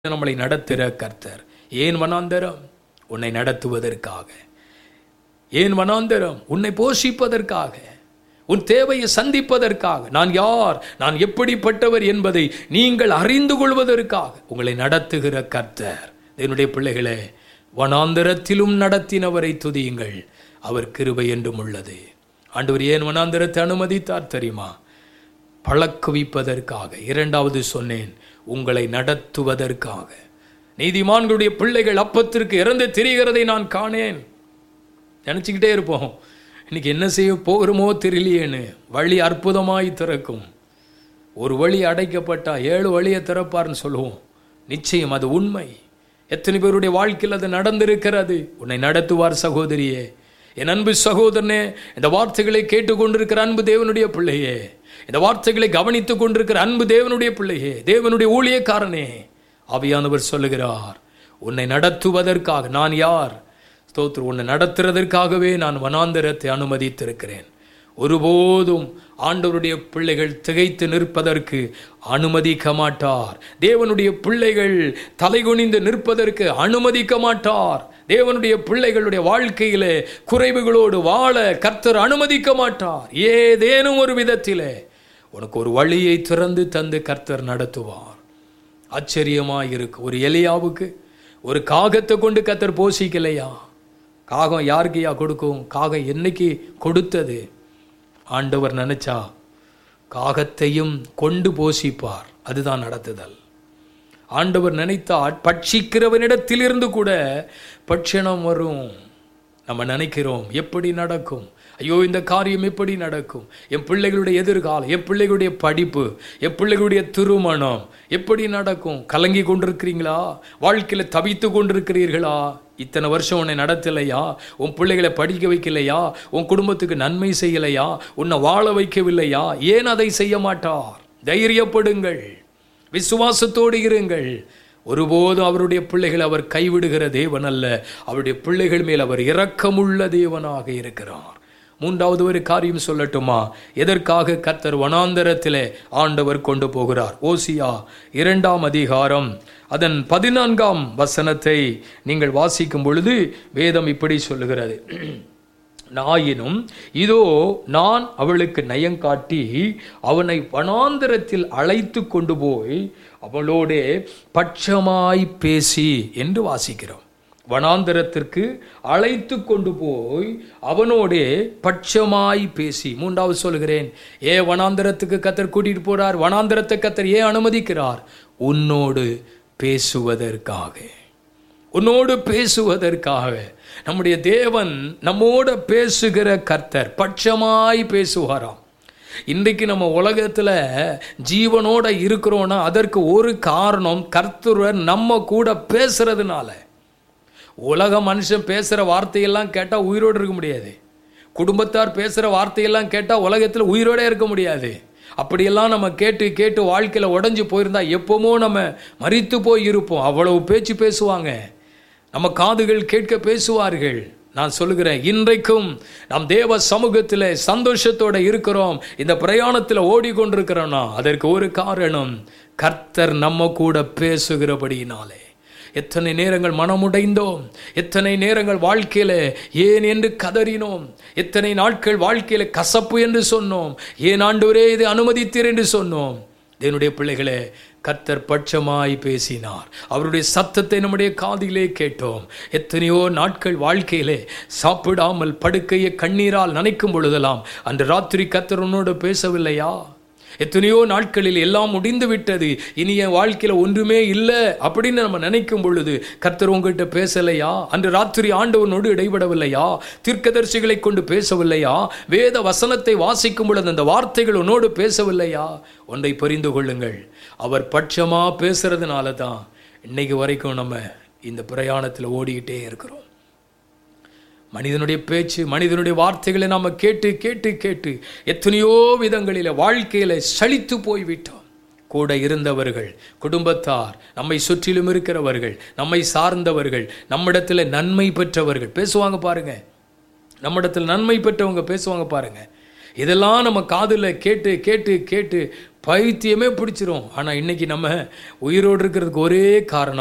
நம்மளை நடத்துகிற கர்த்தர் ஏன் வனாந்தரம் உன்னை நடத்துவதற்காக ஏன் வனாந்தரம் உன்னை போஷிப்பதற்காக உன் தேவையை சந்திப்பதற்காக நான் யார் நான் எப்படிப்பட்டவர் என்பதை நீங்கள் அறிந்து கொள்வதற்காக உங்களை நடத்துகிற கர்த்தர் என்னுடைய பிள்ளைகளே வனாந்தரத்திலும் நடத்தினவரை துதியுங்கள் அவர் கிருபை என்றும் உள்ளது ஆண்டவர் ஏன் வனாந்தரத்தை அனுமதித்தார் தெரியுமா பழக்குவிப்பதற்காக இரண்டாவது சொன்னேன் உங்களை நடத்துவதற்காக நீதிமான்களுடைய பிள்ளைகள் அப்பத்திற்கு இறந்து திரிகிறதை நான் காணேன் நினச்சிக்கிட்டே இருப்போம் இன்னைக்கு என்ன செய்ய போகிறோமோ தெரியலையேன்னு வழி அற்புதமாய் திறக்கும் ஒரு வழி அடைக்கப்பட்டா ஏழு வழியை திறப்பார்னு சொல்லுவோம் நிச்சயம் அது உண்மை எத்தனை பேருடைய வாழ்க்கையில் அது நடந்திருக்கிறது உன்னை நடத்துவார் சகோதரியே என் அன்பு சகோதரனே இந்த வார்த்தைகளை கேட்டுக்கொண்டிருக்கிற அன்பு தேவனுடைய பிள்ளையே இந்த வார்த்தைகளை கவனித்துக் கொண்டிருக்கிற அன்பு தேவனுடைய பிள்ளையே தேவனுடைய ஊழியக்காரனே ஆவியானவர் சொல்லுகிறார் உன்னை நடத்துவதற்காக நான் யார் ஸ்தோத்திரம் உன்னை நடத்துறதற்காகவே நான் வனாந்தரத்தை அனுமதித்திருக்கிறேன் ஒருபோதும் ஆண்டவருடைய பிள்ளைகள் திகைத்து நிற்பதற்கு அனுமதிக்க மாட்டார் தேவனுடைய பிள்ளைகள் தலைகுனிந்து நிற்பதற்கு அனுமதிக்க மாட்டார் தேவனுடைய பிள்ளைகளுடைய வாழ்க்கையிலே குறைவுகளோடு வாழ கர்த்தர் அனுமதிக்க மாட்டார் ஏதேனும் ஒரு விதத்திலே உனக்கு ஒரு வழியை திறந்து தந்து கர்த்தர் நடத்துவார் ஆச்சரியமாக இருக்கு ஒரு எலியாவுக்கு ஒரு காகத்தை கொண்டு கர்த்தர் போஷிக்கலையா காகம் யாருக்கையா கொடுக்கும் காகம் என்னைக்கு கொடுத்தது ஆண்டவர் நினைச்சா காகத்தையும் கொண்டு போஷிப்பார் அதுதான் நடத்துதல் ஆண்டவர் நினைத்தால் பட்சிக்கிறவனிடத்திலிருந்து கூட பட்சணம் வரும் நம்ம நினைக்கிறோம் எப்படி நடக்கும் ஐயோ இந்த காரியம் எப்படி நடக்கும் என் பிள்ளைகளுடைய எதிர்காலம் என் பிள்ளைகளுடைய படிப்பு என் பிள்ளைகளுடைய திருமணம் எப்படி நடக்கும் கலங்கி கொண்டிருக்கிறீங்களா வாழ்க்கையில் தவித்து கொண்டிருக்கிறீர்களா இத்தனை வருஷம் உன்னை நடத்தலையா உன் பிள்ளைகளை படிக்க வைக்கலையா உன் குடும்பத்துக்கு நன்மை செய்யலையா உன்னை வாழ வைக்கவில்லையா ஏன் அதை செய்ய மாட்டார் தைரியப்படுங்கள் விசுவாசத்தோடு இருங்கள் ஒருபோதும் அவருடைய பிள்ளைகள் அவர் கைவிடுகிற தேவன் அல்ல அவருடைய பிள்ளைகள் மேல் அவர் இரக்கமுள்ள தேவனாக இருக்கிறார் மூன்றாவது ஒரு காரியம் சொல்லட்டுமா எதற்காக கர்த்தர் வனாந்தரத்திலே ஆண்டவர் கொண்டு போகிறார் ஓசியா இரண்டாம் அதிகாரம் அதன் பதினான்காம் வசனத்தை நீங்கள் வாசிக்கும் பொழுது வேதம் இப்படி சொல்லுகிறது நாயினும் இதோ நான் அவளுக்கு நயங்காட்டி அவனை வனாந்தரத்தில் அழைத்து கொண்டு போய் அவளோடே பட்சமாய் பேசி என்று வாசிக்கிறோம் வனாந்தரத்திற்கு அழைத்து கொண்டு போய் அவனோடே பட்சமாய் பேசி மூன்றாவது சொல்கிறேன் ஏ வனாந்தரத்துக்கு கத்தர் கூட்டிட்டு போறார் வனாந்தரத்தை கத்தர் ஏன் அனுமதிக்கிறார் உன்னோடு பேசுவதற்காக உன்னோடு பேசுவதற்காக நம்முடைய தேவன் நம்மோட பேசுகிற கர்த்தர் பட்சமாய் பேசுவாராம் இன்றைக்கு நம்ம உலகத்தில் ஜீவனோட இருக்கிறோன்னா அதற்கு ஒரு காரணம் கர்த்தர் நம்ம கூட பேசுறதுனால உலக மனுஷன் பேசுகிற வார்த்தையெல்லாம் கேட்டால் உயிரோடு இருக்க முடியாது குடும்பத்தார் பேசுகிற வார்த்தையெல்லாம் கேட்டால் உலகத்தில் உயிரோடே இருக்க முடியாது அப்படியெல்லாம் நம்ம கேட்டு கேட்டு வாழ்க்கையில் உடஞ்சி போயிருந்தா எப்போமோ நம்ம மறித்து போய் இருப்போம் அவ்வளவு பேச்சு பேசுவாங்க நம்ம காதுகள் கேட்க பேசுவார்கள் நான் சொல்லுகிறேன் இன்றைக்கும் நாம் தேவ சமூகத்தில் சந்தோஷத்தோட இருக்கிறோம் இந்த பிரயாணத்தில் ஓடிக்கொண்டிருக்கிறோம்னா அதற்கு ஒரு காரணம் கர்த்தர் நம்ம கூட பேசுகிறபடியினாலே எத்தனை நேரங்கள் மனமுடைந்தோம் எத்தனை நேரங்கள் வாழ்க்கையில் ஏன் என்று கதறினோம் எத்தனை நாட்கள் வாழ்க்கையில் கசப்பு என்று சொன்னோம் ஏன் ஆண்டவரே இது அனுமதித்தீர் என்று சொன்னோம் என்னுடைய பிள்ளைகளே கர்த்தர் பட்சமாய் பேசினார் அவருடைய சத்தத்தை நம்முடைய காதிலே கேட்டோம் எத்தனையோ நாட்கள் வாழ்க்கையிலே சாப்பிடாமல் படுக்கையை கண்ணீரால் நனைக்கும் பொழுதெல்லாம் அன்று ராத்திரி கர்த்தர் உன்னோடு பேசவில்லையா எத்தனையோ நாட்களில் எல்லாம் முடிந்து விட்டது இனி என் வாழ்க்கையில் ஒன்றுமே இல்லை அப்படின்னு நம்ம நினைக்கும் பொழுது கர்த்தர் உங்ககிட்ட பேசலையா அன்று ராத்திரி ஆண்டவனோடு இடைபடவில்லையா தீர்க்கதரிசிகளை கொண்டு பேசவில்லையா வேத வசனத்தை வாசிக்கும் பொழுது அந்த வார்த்தைகள் உன்னோடு பேசவில்லையா ஒன்றை புரிந்து கொள்ளுங்கள் அவர் பட்சமா பேசுறதுனால தான் இன்னைக்கு வரைக்கும் நம்ம இந்த பிரயாணத்தில் ஓடிக்கிட்டே இருக்கிறோம் மனிதனுடைய பேச்சு மனிதனுடைய வார்த்தைகளை நாம் கேட்டு கேட்டு கேட்டு எத்தனையோ விதங்களில் வாழ்க்கையில் சலித்து போய்விட்டோம் கூட இருந்தவர்கள் குடும்பத்தார் நம்மை சுற்றிலும் இருக்கிறவர்கள் நம்மை சார்ந்தவர்கள் நம்மிடத்தில் நன்மை பெற்றவர்கள் பேசுவாங்க பாருங்க நம்மிடத்தில் நன்மை பெற்றவங்க பேசுவாங்க பாருங்க இதெல்லாம் நம்ம காதில் கேட்டு கேட்டு கேட்டு பைத்தியமே பிடிச்சிரும் ஆனால் இன்னைக்கு நம்ம உயிரோடு இருக்கிறதுக்கு ஒரே காரணம்